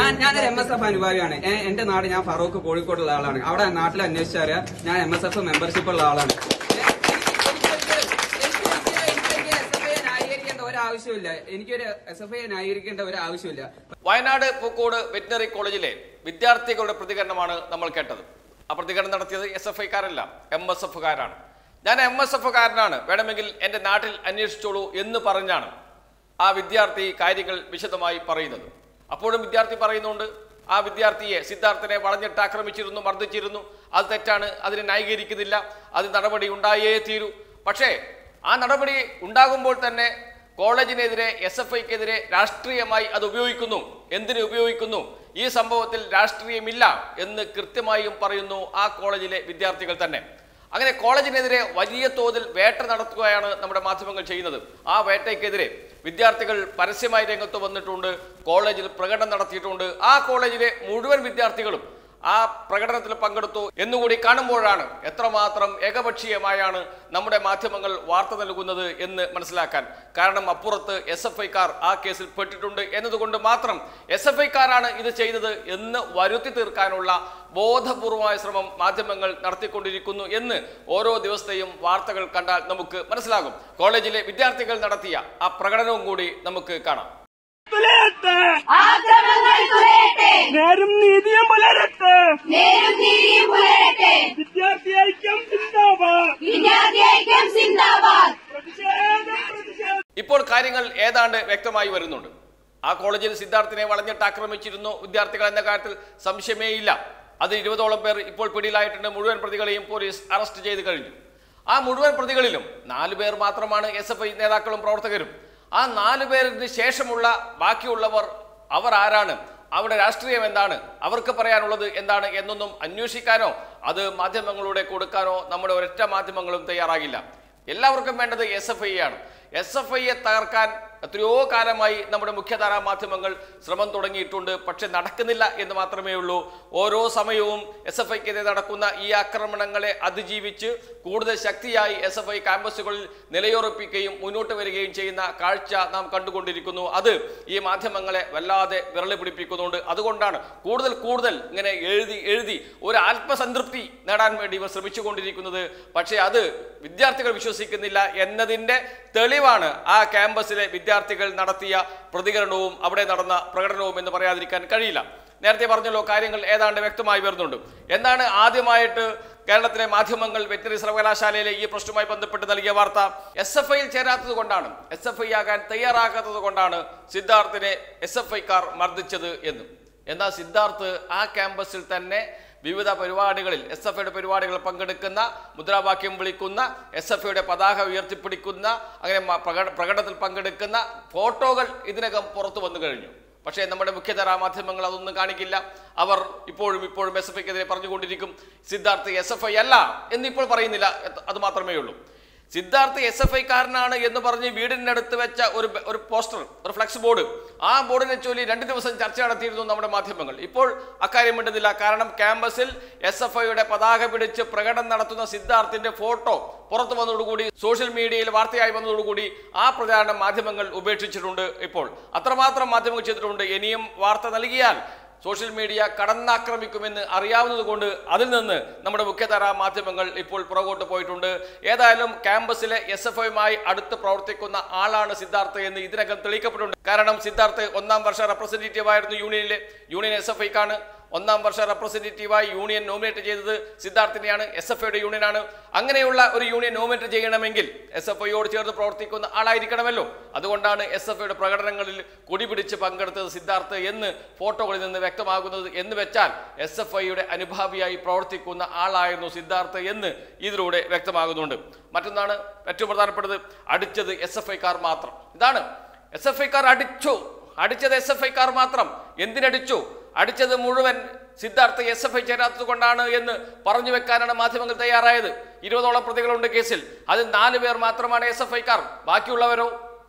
ഞാൻ ഞാനൊരു M S F അനുഭാവിയാണ് ഏ- എന്റെ നാട് ഞാൻ ഫറൂഖ് കോഴിക്കോടുള്ള ആളാണ് അവിടെ നാട്ടിൽ അന്വേഷിച്ചറിയാം ഞാൻ എം എസ് എഫ് മെമ്പർഷിപ്പ് ഉള്ള ആളാണ് ഏ, എനിക്ക് എസ് എഫ് ഐ ന്യായീകരിക്കേണ്ട ഒരാവശ്യമില്ല എനിക്കൊരു എസ് എഫ് ഐ ന്യായീകരിക്കേണ്ട ഒരു ആവശ്യമില്ല വയനാട് പൂക്കോട് വെറ്റിനറി കോളേജിലെ വിദ്യാർത്ഥികളുടെ പ്രതികരണമാണ് നമ്മൾ കേട്ടത് ആ പ്രതികരണം നടത്തിയത് എസ് എഫ് ഐക്കാരല്ല എം എസ് എഫുകാരാണ് ഞാൻ എം എസ് എഫുകാരനാണ് വേണമെങ്കിൽ എൻ്റെ നാട്ടിൽ അന്വേഷിച്ചോളൂ എന്ന് പറഞ്ഞാണ് ആ വിദ്യാർത്ഥി കാര്യങ്ങൾ വിശദമായി പറയുന്നത് അപ്പോഴും വിദ്യാർത്ഥി പറയുന്നുണ്ട് ആ വിദ്യാർത്ഥിയെ സിദ്ധാർത്ഥനെ വളഞ്ഞിട്ട് ആക്രമിച്ചിരുന്നു മർദ്ദിച്ചിരുന്നു അത് തെറ്റാണ് അതിനെ ന്യായീകരിക്കുന്നില്ല അത് നടപടി ഉണ്ടായേ തീരൂ പക്ഷേ ആ നടപടി ഉണ്ടാകുമ്പോൾ തന്നെ കോളേജിനെതിരെ എസ് എഫ് ഐക്കെതിരെ രാഷ്ട്രീയമായി അത് ഉപയോഗിക്കുന്നു എന്തിനു ഉപയോഗിക്കുന്നു ഈ സംഭവത്തിൽ രാഷ്ട്രീയമില്ല എന്ന് കൃത്യമായും പറയുന്നു ആ കോളേജിലെ വിദ്യാർത്ഥികൾ തന്നെ അങ്ങനെ കോളേജിനെതിരെ വലിയ തോതിൽ വേട്ട നടത്തുകയാണ് നമ്മുടെ മാധ്യമങ്ങൾ ചെയ്യുന്നത് ആ വേട്ടയ്ക്കെതിരെ വിദ്യാർത്ഥികൾ പരസ്യമായി രംഗത്ത് വന്നിട്ടുണ്ട് കോളേജിൽ പ്രകടനം നടത്തിയിട്ടുണ്ട് ആ കോളേജിലെ മുഴുവൻ വിദ്യാർത്ഥികളും ആ പ്രകടനത്തിൽ പങ്കെടുത്തു എന്നുകൂടി കാണുമ്പോഴാണ് എത്രമാത്രം ഏകപക്ഷീയമായാണ് നമ്മുടെ മാധ്യമങ്ങൾ വാർത്ത നൽകുന്നത് എന്ന് മനസ്സിലാക്കാൻ കാരണം അപ്പുറത്ത് എസ് എഫ് ഐക്കാർ ആ കേസിൽ പെട്ടിട്ടുണ്ട് എന്നതുകൊണ്ട് മാത്രം എസ് എഫ് ഐക്കാരാണ് ഇത് ചെയ്തത് എന്ന് വരുത്തി തീർക്കാനുള്ള ബോധപൂർവമായ ശ്രമം മാധ്യമങ്ങൾ നടത്തിക്കൊണ്ടിരിക്കുന്നു എന്ന് ഓരോ ദിവസത്തെയും വാർത്തകൾ കണ്ടാൽ നമുക്ക് മനസ്സിലാകും കോളേജിലെ വിദ്യാർത്ഥികൾ നടത്തിയ ആ പ്രകടനവും കൂടി നമുക്ക് കാണാം തുലയട്ടെ ആക്രമങ്ങൾ തുലയട്ടെ നേരും നീതിയും പുലരട്ടെ നേരും നീതിയും പുലരട്ടെ വിദ്യാർത്ഥി ഐക്യം സിന്ദാബാദ് വിദ്യാർത്ഥി ഐക്യം സിന്ദാബാദ് പ്രതിഷേധം പ്രതിഷേധം ഇപ്പോൾ കാര്യങ്ങൾ ഏതാണ്ട് വ്യക്തമായി വരുന്നുണ്ട് ആ കോളേജിൽ സിദ്ധാർത്ഥിനെ വളഞ്ഞിട്ട് ആക്രമിച്ചിരുന്നു വിദ്യാർത്ഥികൾ എന്ന കാര്യത്തിൽ സംശയമേ ഇല്ല അത് ഇരുപതോളം പേർ ഇപ്പോൾ പിടിയിലായിട്ടുണ്ട് മുഴുവൻ പ്രതികളെയും പോലീസ് അറസ്റ്റ് ചെയ്ത് കഴിഞ്ഞു ആ മുഴുവൻ പ്രതികളിലും നാലു പേർ മാത്രമാണ് എസ് എഫ് ഐ നേതാക്കളും പ്രവർത്തകരും ആ നാലു പേരിന് ശേഷമുള്ള ബാക്കിയുള്ളവർ അവർ ആരാണ് അവരുടെ രാഷ്ട്രീയം എന്താണ് അവർക്ക് പറയാനുള്ളത് എന്താണ് എന്നൊന്നും അന്വേഷിക്കാനോ അത് മാധ്യമങ്ങളുടെ കൊടുക്കാനോ നമ്മുടെ ഒരൊറ്റ മാധ്യമങ്ങളും തയ്യാറാകില്ല എല്ലാവർക്കും വേണ്ടത് എസ് എഫ് ഐ ആണ് എസ് എഫ് ഐയെ തകർക്കാൻ എത്രയോ കാലമായി നമ്മുടെ മുഖ്യധാരാ മാധ്യമങ്ങൾ ശ്രമം തുടങ്ങിയിട്ടുണ്ട് പക്ഷെ നടക്കുന്നില്ല എന്ന് മാത്രമേ ഉള്ളൂ ഓരോ സമയവും എസ് എഫ് ഐക്കെതിരെ നടക്കുന്ന ഈ ആക്രമണങ്ങളെ അതിജീവിച്ച് കൂടുതൽ ശക്തിയായി എസ് എഫ് ഐ ക്യാമ്പസുകളിൽ നിലയുറപ്പിക്കുകയും മുന്നോട്ട് വരികയും ചെയ്യുന്ന കാഴ്ച നാം കണ്ടുകൊണ്ടിരിക്കുന്നു അത് ഈ മാധ്യമങ്ങളെ വല്ലാതെ വിരളി പിടിപ്പിക്കുന്നുണ്ട് അതുകൊണ്ടാണ് കൂടുതൽ കൂടുതൽ ഇങ്ങനെ എഴുതി എഴുതി ഒരു ആത്മസംതൃപ്തി നേടാൻ വേണ്ടി ഇവർ ശ്രമിച്ചുകൊണ്ടിരിക്കുന്നത് പക്ഷേ അത് വിദ്യാർത്ഥികൾ വിശ്വസിക്കുന്നില്ല എന്നതിൻ്റെ തെളിവാണ് ആ ക്യാമ്പസിലെ വിദ്യാർത്ഥികൾ നടത്തിയ പ്രതികരണവും അവിടെ നടന്ന പ്രകടനവും എന്ന് പറയാതിരിക്കാൻ കഴിയില്ല നേരത്തെ പറഞ്ഞല്ലോ കാര്യങ്ങൾ ഏതാണ്ട് വ്യക്തമായി വരുന്നുണ്ട് എന്താണ് ആദ്യമായിട്ട് കേരളത്തിലെ മാധ്യമങ്ങൾ വെറ്ററി സർവകലാശാലയിലെ ഈ പ്രശ്നവുമായി ബന്ധപ്പെട്ട് നൽകിയ വാർത്ത എസ് എഫ് ഐയിൽ ചേരാത്തത് കൊണ്ടാണ് എസ് എഫ് ഐ ആകാൻ തയ്യാറാകാത്തത് കൊണ്ടാണ് സിദ്ധാർത്ഥിനെ എസ് എഫ് ഐക്കാർ മർദ്ദിച്ചത് എന്ന് എന്നാൽ സിദ്ധാർത്ഥ് ആ ക്യാമ്പസിൽ തന്നെ വിവിധ പരിപാടികളിൽ എസ് എഫ് ഐയുടെ പരിപാടികളിൽ പങ്കെടുക്കുന്ന മുദ്രാവാക്യം വിളിക്കുന്ന എസ് എഫ് ഐയുടെ പതാക ഉയർത്തിപ്പിടിക്കുന്ന അങ്ങനെ മ- പ്രകട- പ്രകടനത്തിൽ പങ്കെടുക്കുന്ന ഫോട്ടോകൾ ഇതിനകം പുറത്തു വന്നു കഴിഞ്ഞു പക്ഷേ നമ്മുടെ മുഖ്യധാരാ മാധ്യമങ്ങൾ അതൊന്നും കാണിക്കില്ല അവർ ഇപ്പോഴും ഇപ്പോഴും എസ് എഫ് ഐക്കെതിരെ പറഞ്ഞുകൊണ്ടിരിക്കും സിദ്ധാർത്ഥ് എസ് എഫ് ഐ അല്ല എന്നിപ്പോൾ പറയുന്നില്ല എത്ത- അത് മാത്രമേ ഉള്ളൂ സിദ്ധാർത്ഥ് എസ് എഫ് ഐക്കാരനാണ് എന്ന് പറഞ്ഞ് വീടിനടുത്ത് വെച്ച ഒരു ബ- ഒരു പോസ്റ്റർ ഒരു ഫ്ലക്സ് ബോർഡ് ആ ബോർഡിനെ ചൊല്ലി രണ്ട് ദിവസം ചർച്ച നടത്തിയിരുന്നു നമ്മുടെ മാധ്യമങ്ങൾ ഇപ്പോൾ അക്കാര്യം വേണ്ടുന്നില്ല കാരണം ക്യാമ്പസിൽ എസ് എഫ് ഐയുടെ പതാക പിടിച്ച് പ്രകടനം നടത്തുന്ന സിദ്ധാർത്ഥിന്റെ ഫോട്ടോ പുറത്തു വന്നതോടുകൂടി സോഷ്യൽ മീഡിയയിൽ വാർത്തയായി വന്നതോടുകൂടി ആ പ്രചാരണം മാധ്യമങ്ങൾ ഉപേക്ഷിച്ചിട്ടുണ്ട് ഇപ്പോൾ അത്രമാത്രം മാധ്യമങ്ങൾ ചെയ്തിട്ടുണ്ട് ഇനിയും വാർത്ത നൽകിയാൽ സോഷ്യൽ മീഡിയ കടന്നാക്രമിക്കുമെന്ന് അറിയാവുന്നത് കൊണ്ട് അതിൽ നിന്ന് നമ്മുടെ മുഖ്യധാരാ മാധ്യമങ്ങൾ ഇപ്പോൾ പുറകോട്ട് പോയിട്ടുണ്ട് ഏതായാലും ക്യാമ്പസിലെ എസ് എഫ് ഐയുമായി അടുത്ത് പ്രവർത്തിക്കുന്ന ആളാണ് സിദ്ധാർത്ഥ് എന്ന് ഇതിനകം തെളിയിക്കപ്പെട്ടിട്ടുണ്ട് കാരണം സിദ്ധാർത്ഥ് ഒന്നാം വർഷ റെപ്രസെന്റേറ്റീവ് ആയിരുന്നു യൂണിയനിലെ യൂണിയൻ എസ് എഫ് ഐക്കാണ് ഒന്നാം വർഷ റെപ്രസെന്റേറ്റീവായി യൂണിയൻ നോമിനേറ്റ് ചെയ്തത് സിദ്ധാർത്ഥിനെയാണ് എസ് എഫ് ഐയുടെ യൂണിയനാണ് അങ്ങനെയുള്ള ഒരു യൂണിയൻ നോമിനേറ്റ് ചെയ്യണമെങ്കിൽ എസ് എഫ് ഐയോട് ചേർന്ന് പ്രവർത്തിക്കുന്ന ആളായിരിക്കണമല്ലോ അതുകൊണ്ടാണ് എസ് എഫ് ഐയുടെ പ്രകടനങ്ങളിൽ കൊടി പിടിച്ച് പങ്കെടുത്തത് സിദ്ധാർത്ഥ് എന്ന് ഫോട്ടോകളിൽ നിന്ന് വ്യക്തമാകുന്നത് എന്ന് വെച്ചാൽ എസ് എഫ് ഐയുടെ അനുഭാവിയായി പ്രവർത്തിക്കുന്ന ആളായിരുന്നു സിദ്ധാർത്ഥ് എന്ന് ഇതിലൂടെ വ്യക്തമാകുന്നുണ്ട് മറ്റൊന്നാണ് ഏറ്റവും പ്രധാനപ്പെട്ടത് അടിച്ചത് എസ് എഫ് ഐക്കാർ മാത്രം ഇതാണ് എസ് എഫ് ഐക്കാർ അടിച്ചു അടിച്ചത് എസ് എഫ് ഐക്കാർ മാത്രം എന്തിനടിച്ചു അടിച്ചത് മുഴുവൻ സിദ്ധാർത്ഥ എസ് എഫ് ഐ ചേരാത്തത് കൊണ്ടാണ് എന്ന് പറഞ്ഞു വെക്കാനാണ് മാധ്യമങ്ങൾ തയ്യാറായത് ഇരുപതോളം പ്രതികളുണ്ട് കേസിൽ അതിൽ നാല് പേർ മാത്രമാണ് എസ് എഫ് ഐക്കാർ ബാക്കിയുള്ളവരോ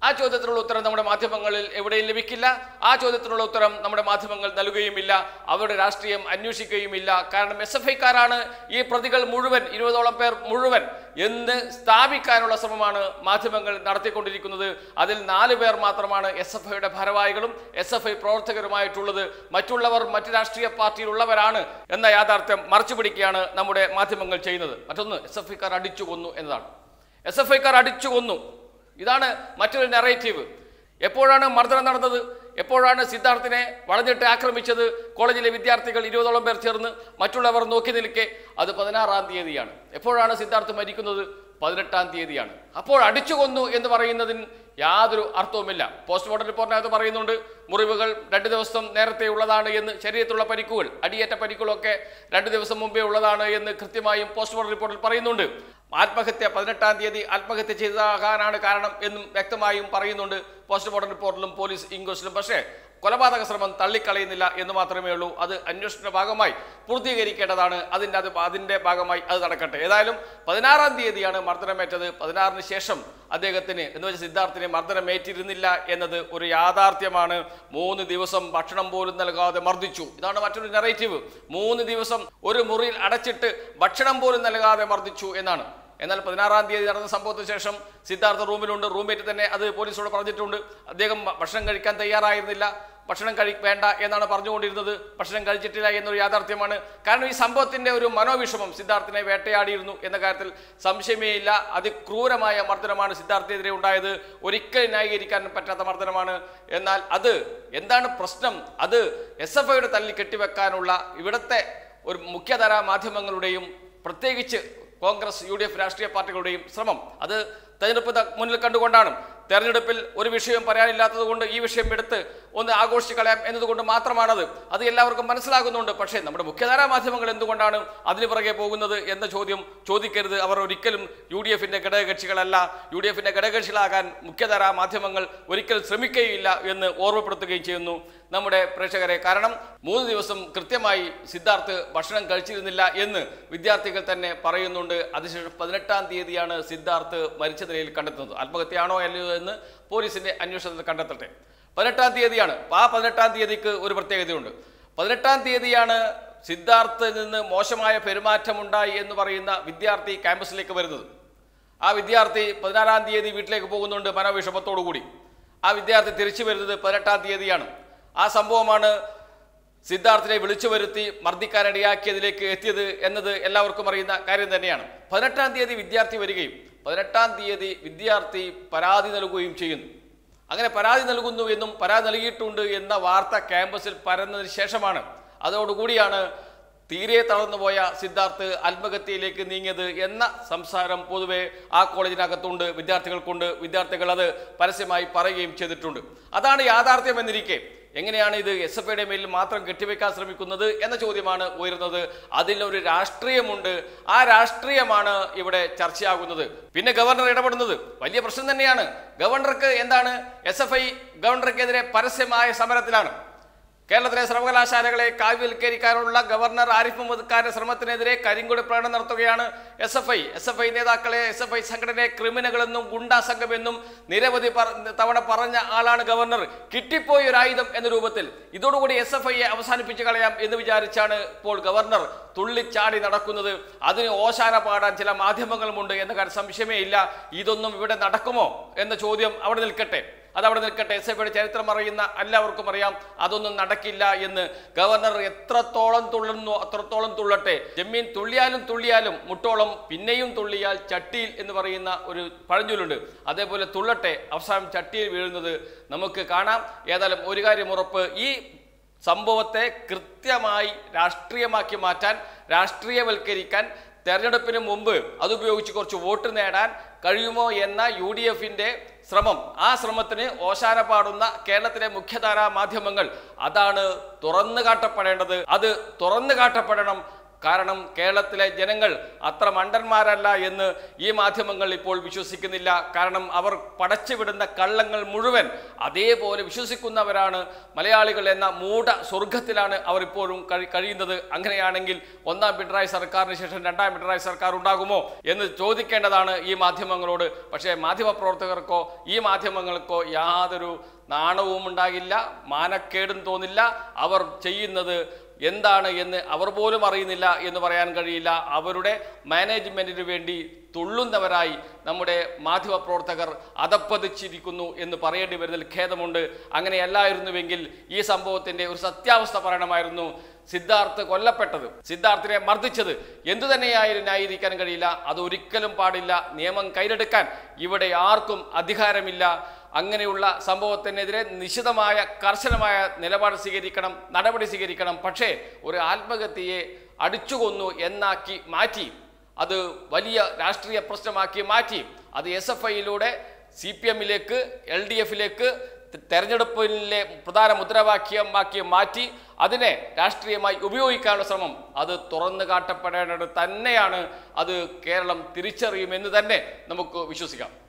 ആ ചോദ്യത്തിനുള്ള ഉത്തരം നമ്മുടെ മാധ്യമങ്ങളിൽ എവിടെയും ലഭിക്കില്ല ആ ചോദ്യത്തിനുള്ള ഉത്തരം നമ്മുടെ മാധ്യമങ്ങൾ നൽകുകയുമില്ല അവരുടെ രാഷ്ട്രീയം അന്വേഷിക്കുകയുമില്ല കാരണം എസ് എഫ് ഐക്കാരാണ് ഈ പ്രതികൾ മുഴുവൻ ഇരുപതോളം പേർ മുഴുവൻ എന്ന് സ്ഥാപിക്കാനുള്ള ശ്രമമാണ് മാധ്യമങ്ങൾ നടത്തിക്കൊണ്ടിരിക്കുന്നത് അതിൽ നാല് പേർ മാത്രമാണ് എസ് എഫ് ഐയുടെ ഭാരവാഹികളും എസ് എഫ് ഐ പ്രവർത്തകരുമായിട്ടുള്ളത് മറ്റുള്ളവർ മറ്റ് രാഷ്ട്രീയ പാർട്ടിയിലുള്ളവരാണ് എന്ന യാഥാർത്ഥ്യം മറച്ചു പിടിക്കുകയാണ് നമ്മുടെ മാധ്യമങ്ങൾ ചെയ്യുന്നത് മറ്റൊന്ന് എസ് എഫ് ഐക്കാർ അടിച്ചു കൊന്നു എന്നതാണ് എസ് എഫ് ഐക്കാർ അടിച്ചു കൊന്നു ഇതാണ് മറ്റൊരു നെറേറ്റീവ് എപ്പോഴാണ് മർദ്ദനം നടന്നത് എപ്പോഴാണ് സിദ്ധാർത്ഥിനെ വളഞ്ഞിട്ട് ആക്രമിച്ചത് കോളേജിലെ വിദ്യാർത്ഥികൾ ഇരുപതോളം പേർ ചേർന്ന് മറ്റുള്ളവർ നോക്കി നിൽക്കെ അത് പതിനാറാം തീയതിയാണ് എപ്പോഴാണ് സിദ്ധാർത്ഥ് മരിക്കുന്നത് പതിനെട്ടാം തീയതിയാണ് അപ്പോൾ അടിച്ചു കൊന്നു എന്ന് പറയുന്നതിന് യാതൊരു അർത്ഥവുമില്ല പോസ്റ്റ്മോർട്ടം റിപ്പോർട്ടിനകത്ത് പറയുന്നുണ്ട് മുറിവുകൾ രണ്ട് ദിവസം നേരത്തെ ഉള്ളതാണ് എന്ന് ശരീരത്തിലുള്ള പരിക്കുകൾ അടിയേറ്റ പരിക്കുകളൊക്കെ രണ്ട് ദിവസം മുമ്പേ ഉള്ളതാണ് എന്ന് കൃത്യമായും പോസ്റ്റ്മോർട്ടം റിപ്പോർട്ടിൽ പറയുന്നുണ്ട് ആത്മഹത്യ പതിനെട്ടാം തീയതി ആത്മഹത്യ ചെയ്താകാനാണ് കാരണം എന്നും വ്യക്തമായും പറയുന്നുണ്ട് പോസ്റ്റ്മോർട്ടം റിപ്പോർട്ടിലും പോലീസ് ഇൻക്വസ്റ്റിലും പക്ഷേ കൊലപാതക ശ്രമം തള്ളിക്കളയുന്നില്ല എന്ന് മാത്രമേ ഉള്ളൂ അത് അന്വേഷണ ഭാഗമായി പൂർത്തീകരിക്കേണ്ടതാണ് അതിൻ്റെ അത് അതിൻ്റെ ഭാഗമായി അത് നടക്കട്ടെ ഏതായാലും പതിനാറാം തീയതിയാണ് മർദ്ദനമേറ്റത് പതിനാറിന് ശേഷം അദ്ദേഹത്തിന് എന്ന് വെച്ചാൽ സിദ്ധാർത്ഥിനെ മർദ്ദനമേറ്റിരുന്നില്ല എന്നത് ഒരു യാഥാർത്ഥ്യമാണ് മൂന്ന് ദിവസം ഭക്ഷണം പോലും നൽകാതെ മർദ്ദിച്ചു ഇതാണ് മറ്റൊരു നെറേറ്റീവ് മൂന്ന് ദിവസം ഒരു മുറിയിൽ അടച്ചിട്ട് ഭക്ഷണം പോലും നൽകാതെ മർദ്ദിച്ചു എന്നാണ് എന്നാൽ പതിനാറാം തീയതി നടന്ന സംഭവത്തിന് ശേഷം സിദ്ധാർത്ഥ റൂമിലുണ്ട് റൂംമേറ്റ് തന്നെ അത് പോലീസോട് പറഞ്ഞിട്ടുണ്ട് അദ്ദേഹം ഭക്ഷണം കഴിക്കാൻ തയ്യാറായിരുന്നില്ല ഭക്ഷണം കഴി വേണ്ട എന്നാണ് പറഞ്ഞുകൊണ്ടിരുന്നത് ഭക്ഷണം കഴിച്ചിട്ടില്ല എന്നൊരു യാഥാർത്ഥ്യമാണ് കാരണം ഈ സംഭവത്തിന്റെ ഒരു മനോവിഷമം സിദ്ധാർത്ഥിനെ വേട്ടയാടിയിരുന്നു എന്ന കാര്യത്തിൽ സംശയമേ ഇല്ല അതിക്രൂരമായ മർദ്ദനമാണ് സിദ്ധാർത്ഥിനെതിരെ ഉണ്ടായത് ഒരിക്കലും ന്യായീകരിക്കാൻ പറ്റാത്ത മർദ്ദനമാണ് എന്നാൽ അത് എന്താണ് പ്രശ്നം അത് എസ് എഫ് ഐയുടെ തല്ലി കെട്ടിവെക്കാനുള്ള ഇവിടുത്തെ ഒരു മുഖ്യധാര മാധ്യമങ്ങളുടെയും പ്രത്യേകിച്ച് കോൺഗ്രസ് യു ഡി എഫ് രാഷ്ട്രീയ പാർട്ടികളുടെയും ശ്രമം അത് തെരഞ്ഞെടുപ്പ് ത- മുന്നിൽ കണ്ടുകൊണ്ടാണ് തെരഞ്ഞെടുപ്പിൽ ഒരു വിഷയം പറയാനില്ലാത്തത് കൊണ്ട് ഈ വിഷയം എടുത്ത് ഒന്ന് ആഘോഷിച്ച് കളയാം എന്നതുകൊണ്ട് മാത്രമാണത് അത് എല്ലാവർക്കും മനസ്സിലാകുന്നുണ്ട് പക്ഷേ നമ്മുടെ മുഖ്യധാരാ മാധ്യമങ്ങൾ എന്തുകൊണ്ടാണ് അതിന് പുറകെ പോകുന്നത് എന്ന ചോദ്യം ചോദിക്കരുത് അവർ ഒരിക്കലും യു ഡി എഫിന്റെ ഘടകകക്ഷികളല്ല യു ഡി എഫിന്റെ ഘടകകക്ഷികളാകാൻ മുഖ്യധാരാ മാധ്യമങ്ങൾ ഒരിക്കലും ശ്രമിക്കുകയില്ല എന്ന് ഓർമ്മപ്പെടുത്തുകയും ചെയ്യുന്നു നമ്മുടെ പ്രേക്ഷകരെ കാരണം മൂന്ന് ദിവസം കൃത്യമായി സിദ്ധാർത്ഥ് ഭക്ഷണം കഴിച്ചിരുന്നില്ല എന്ന് വിദ്യാർത്ഥികൾ തന്നെ പറയുന്നുണ്ട് അതിനുശേഷം പതിനെട്ടാം തീയതിയാണ് സിദ്ധാർത്ഥ് മരിച്ച നിലയിൽ കണ്ടെത്തുന്നത് ആത്മഹത്യയാണോ അല്ലയോ എന്ന് പോലീസിന്റെ അന്വേഷണത്തിൽ കണ്ടെത്തട്ടെ പതിനെട്ടാം തീയതിയാണ് അപ്പൊ ആ പതിനെട്ടാം തീയതിക്ക് ഒരു പ്രത്യേകതയുണ്ട് പതിനെട്ടാം തീയതിയാണ് സിദ്ധാർത്ഥിൽ നിന്ന് മോശമായ പെരുമാറ്റമുണ്ടായി എന്ന് പറയുന്ന വിദ്യാർത്ഥി ക്യാമ്പസിലേക്ക് വരുന്നത് ആ വിദ്യാർത്ഥി പതിനാറാം തീയതി വീട്ടിലേക്ക് പോകുന്നുണ്ട് മനോവിഷമത്തോടു കൂടി ആ വിദ്യാർത്ഥി തിരിച്ചു വരുന്നത് പതിനെട്ടാം തീയതിയാണ് ആ സംഭവമാണ് സിദ്ധാർത്ഥിനെ വിളിച്ചു വരുത്തി മർദ്ദിക്കാനിടയാക്കിയതിലേക്ക് എത്തിയത് എന്നത് എല്ലാവർക്കും അറിയുന്ന കാര്യം തന്നെയാണ് പതിനെട്ടാം തീയതി വിദ്യാർത്ഥി വരികയും പതിനെട്ടാം തീയതി വിദ്യാർത്ഥി പരാതി നൽകുകയും ചെയ്യുന്നു അങ്ങനെ പരാതി നൽകുന്നു എന്നും പരാതി നൽകിയിട്ടുണ്ട് എന്ന വാർത്ത ക്യാമ്പസിൽ പരന്നതിന് ശേഷമാണ് അതോടുകൂടിയാണ് തീരെ തളർന്നുപോയ സിദ്ധാർത്ഥ് ആത്മഹത്യയിലേക്ക് നീങ്ങിയത് എന്ന സംസാരം പൊതുവെ ആ കോളേജിനകത്തുണ്ട് വിദ്യാർത്ഥികൾക്കുണ്ട് വിദ്യാർത്ഥികൾ അത് പരസ്യമായി പറയുകയും ചെയ്തിട്ടുണ്ട് അതാണ് യാഥാർത്ഥ്യം എന്നിരിക്കെ എങ്ങനെയാണ് ഇത് എസ് എഫ് ഐയുടെ മേലിൽ മാത്രം കെട്ടിവെക്കാൻ ശ്രമിക്കുന്നത് എന്ന ചോദ്യമാണ് ഉയരുന്നത് അതിലൊരു രാഷ്ട്രീയമുണ്ട് ആ രാഷ്ട്രീയമാണ് ഇവിടെ ചർച്ചയാകുന്നത് പിന്നെ ഗവർണർ ഇടപെടുന്നത് വലിയ പ്രശ്നം തന്നെയാണ് ഗവർണർക്ക് എന്താണ് എസ് എഫ് ഐ ഗവർണർക്കെതിരെ പരസ്യമായ സമരത്തിലാണ് കേരളത്തിലെ സർവകലാശാലകളെ കാവ്യവൽക്കരിക്കാനുള്ള ഗവർണർ ആരിഫ് മുഹമ്മദ് ഖാന്റെ ശ്രമത്തിനെതിരെ കരിങ്കൊടി പ്രകടനം നടത്തുകയാണ് S F I S F I നേതാക്കളെ എസ് എഫ് ഐ സംഘടനയെ ക്രിമിനലുകളെന്നും ഗുണ്ടാ സംഘമെന്നും നിരവധി പറ- തവണ പറഞ്ഞ ആളാണ് ഗവർണർ കിട്ടിപ്പോയ ഒരു ആയുധം എന്ന രൂപത്തിൽ ഇതോടുകൂടി എസ് എഫ് ഐയെ അവസാനിപ്പിച്ച് കളയാം എന്ന് വിചാരിച്ചാണ് ഇപ്പോൾ ഗവർണർ തുള്ളിച്ചാടി നടക്കുന്നത് അതിന് ഓശാന പാടാൻ ചില മാധ്യമങ്ങളുമുണ്ട് എന്ന കാര്യം സംശയമേ ഇല്ല ഇതൊന്നും ഇവിടെ നടക്കുമോ എന്ന ചോദ്യം അവിടെ നിൽക്കട്ടെ അതവിടെ നിൽക്കട്ടെ എസ് എഫിയുടെ ചരിത്രം അറിയുന്ന എല്ലാവർക്കും അറിയാം അതൊന്നും നടക്കില്ല എന്ന് ഗവർണർ എത്രത്തോളം തുള്ളുന്നു അത്രത്തോളം തുള്ളട്ടെ ജമ്മീൻ തുള്ളിയാലും തുള്ളിയാലും മുട്ടോളം പിന്നെയും തുള്ളിയാൽ ചട്ടിയിൽ എന്ന് പറയുന്ന ഒരു പഴഞ്ചൊല്ലുണ്ട് അതേപോലെ തുള്ളട്ടെ അവസാനം ചട്ടിയിൽ വീഴുന്നത് നമുക്ക് കാണാം ഏതായാലും ഒരു കാര്യം ഉറപ്പ് ഈ സംഭവത്തെ കൃത്യമായി രാഷ്ട്രീയമാക്കി മാറ്റാൻ രാഷ്ട്രീയവൽക്കരിക്കാൻ തെരഞ്ഞെടുപ്പിന് മുമ്പ് അതുപയോഗിച്ച് കുറച്ച് വോട്ട് നേടാൻ കഴിയുമോ എന്ന യു ഡി എഫിന്റെ ശ്രമം ആ ശ്രമത്തിന് ഓശാന പാടുന്ന കേരളത്തിലെ മുഖ്യധാരാ മാധ്യമങ്ങൾ അതാണ് തുറന്നു കാട്ടപ്പെടേണ്ടത് അത് തുറന്നു കാട്ടപ്പെടണം കാരണം കേരളത്തിലെ ജനങ്ങൾ അത്ര മണ്ടന്മാരല്ല എന്ന് ഈ മാധ്യമങ്ങൾ ഇപ്പോൾ വിശ്വസിക്കുന്നില്ല കാരണം അവർ പടച്ചുവിടുന്ന കള്ളങ്ങൾ മുഴുവൻ അതേപോലെ വിശ്വസിക്കുന്നവരാണ് മലയാളികൾ എന്ന മൂഢ സ്വർഗത്തിലാണ് അവർ ഇപ്പോഴും കഴി- കഴിയുന്നത് അങ്ങനെയാണെങ്കിൽ ഒന്നാം പിണറായി സർക്കാരിന് ശേഷം രണ്ടാം പിണറായി സർക്കാർ ഉണ്ടാകുമോ എന്ന് ചോദിക്കേണ്ടതാണ് ഈ മാധ്യമങ്ങളോട് പക്ഷേ മാധ്യമപ്രവർത്തകർക്കോ ഈ മാധ്യമങ്ങൾക്കോ യാതൊരു നാണവും ഉണ്ടാകില്ല മാനക്കേടും തോന്നില്ല അവർ ചെയ്യുന്നത് എന്താണ് എന്ന് അവർ പോലും അറിയുന്നില്ല എന്ന് പറയാൻ കഴിയില്ല അവരുടെ മാനേജ്മെന്റിന് വേണ്ടി തുള്ളുന്നവരായി നമ്മുടെ മാധ്യമപ്രവർത്തകർ അധപ്പതിച്ചിരിക്കുന്നു എന്ന് പറയേണ്ടി വരുന്നതിൽ ഖേദമുണ്ട് അങ്ങനെയല്ലായിരുന്നുവെങ്കിൽ ഈ സംഭവത്തിന്റെ ഒരു സത്യാവസ്ഥ പറയണമായിരുന്നു സിദ്ധാർത്ഥ് കൊല്ലപ്പെട്ടത് സിദ്ധാർത്ഥിനെ മർദ്ദിച്ചത് എന്തു തന്നെയായാലും ന്യായീകരിക്കാൻ കഴിയില്ല അത് ഒരിക്കലും പാടില്ല നിയമം കയ്യിലെടുക്കാൻ ഇവിടെ ആർക്കും അധികാരമില്ല അങ്ങനെയുള്ള സംഭവത്തിനെതിരെ നിശിതമായ കർശനമായ നിലപാട് സ്വീകരിക്കണം നടപടി സ്വീകരിക്കണം പക്ഷേ ഒരു ആത്മഹത്യയെ അടിച്ചുകൊന്നു എന്നാക്കി മാറ്റി അത് വലിയ രാഷ്ട്രീയ പ്രശ്നമാക്കി മാറ്റി അത് എസ് എഫ് ഐയിലൂടെ സി പി എമ്മിലേക്ക് എൽ ഡി എഫിലേക്ക് തെരഞ്ഞെടുപ്പിലെ പ്രധാന മുദ്രാവാക്യമാക്കി മാറ്റി അതിനെ രാഷ്ട്രീയമായി ഉപയോഗിക്കാനുള്ള ശ്രമം അത് തുറന്നു കാട്ടപ്പെടേണ്ടത് തന്നെയാണ് അത് കേരളം തിരിച്ചറിയുമെന്ന് തന്നെ നമുക്ക് വിശ്വസിക്കാം